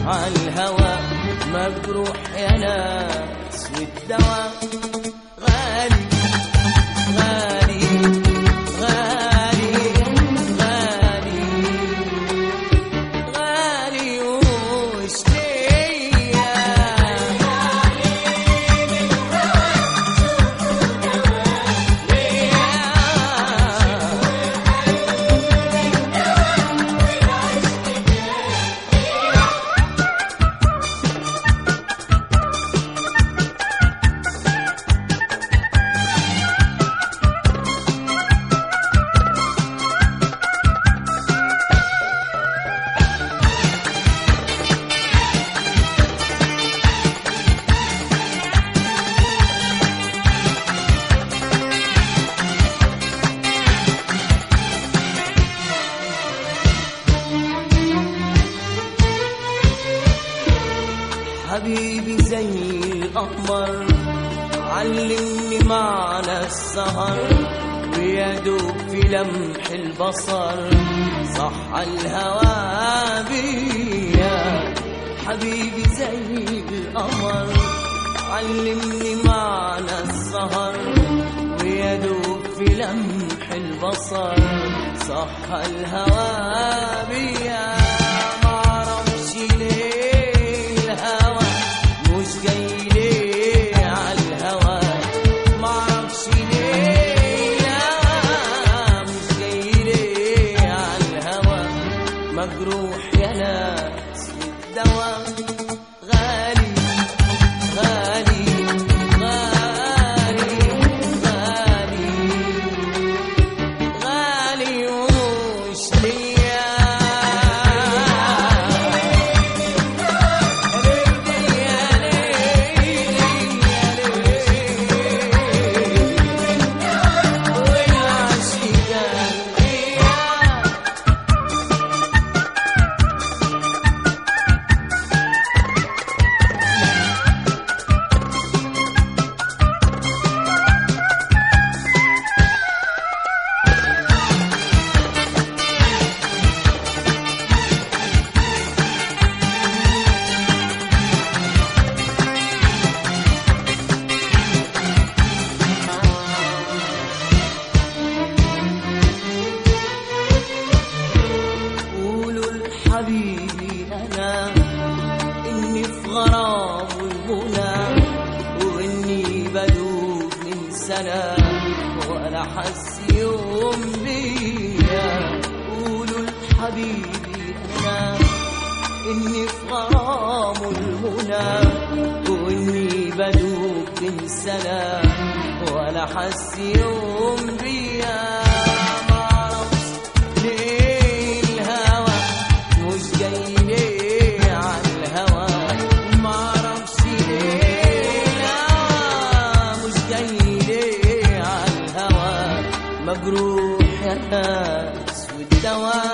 عالهوى مجروح يا ناس والدواء غالي غالي غالي غالي غالي وش ليا حبيبي زي القمر علمني معنى السهر ويدوب في لمح البصر صح الهوى بيا حبيبي زي القمر علمني معنى السهر ويدوب في لمح البصر صح الهوى بيا معرفش ليه الهوى مش جاي ليه عالهوى معرفش ليه الهوى مش جاي ليه عالهوى مجروح يا ناس الدواء غالي غالي غالي غالي غالي ومش ليا يا ليل يا ليل والعاشقان ليا قولوا لحبيبي انا اني في غرام المنى واني بدوب من سنه ولا حس يوم بيا قولوا لحبيبي انا اني في غرام المنى واني بدوب من سنه ولا حس يوم بيا معرفش ليه الهوى مش جاي ليه عالهوى معرفش ليه الهوى مش جاي ليه عالهوى مجروح يا ناس والدواء